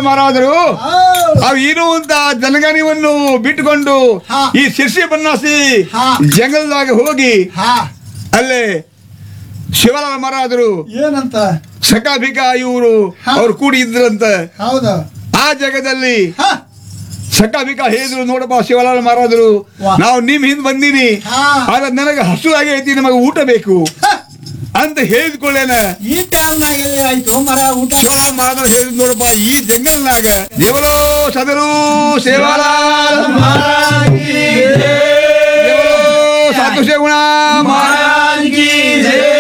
ಮಹಾರಾಜರು ಹಾ. ಅವು ಇರುವಂತ ಜನಗಣವನ್ನು ಬಿಟ್ಟುಕೊಂಡು ಹಾ. ಈ ಶಿರ್ಸಿ ಬನ್ನಾಸಿ ಹಾ. ಜಂಗಲದಾಗ ಹೋಗಿ ಹಾ ಅಲ್ಲೇ ಶಿವಲಾಲ ಮಹಾರಾಜರು ಏನಂತ ಸಕಾಭಿಕ ಇವರು ಹಾ. ಅವ್ರು ಕೂಡಿ ಇದ್ರಂತ ಹೌದು ಆ ಜಾಗದಲ್ಲಿ ಹಾ ಸಕಾಭಿಕ ಹೇಳಿದ್ರು ನೋಡಪ್ಪ ಶಿವಲಾಲ ಮಹಾರಾಜರು ವಾ. ನಾವು ನಿಮ್ ಹಿಂದ್ ಬಂದೀನಿ ಹಾ. ಆದ್ರೆ ನನಗೆ ಹಸು ಆಗೈತಿ ನಮಗೆ ಊಟ ಬೇಕು ಹಾ. ಅಂತ ಹೇಳಿದ್ಕೊಳ್ಳೇನ ಈ ಟೈಮ್ನಾಗ ಎಲ್ಲಿ ಆಯ್ತು ಮರ ಊಟ ಶಿವಲಾಲ ಮಹಾರಾಜರು ಹೇಳಿದ್ ನೋಡಪ್ಪ ಈ ಜಂಗಲ್ನಾಗ ದೇವರೋ ಸದರು ಸೇವಾಲಾಲ ದೇವರೋ ಸಾತು ಸೇಗುಣ ಮಹಾರಾಜ್ ಮಹಾರಾಜ್ ಕಿ ಜೈ.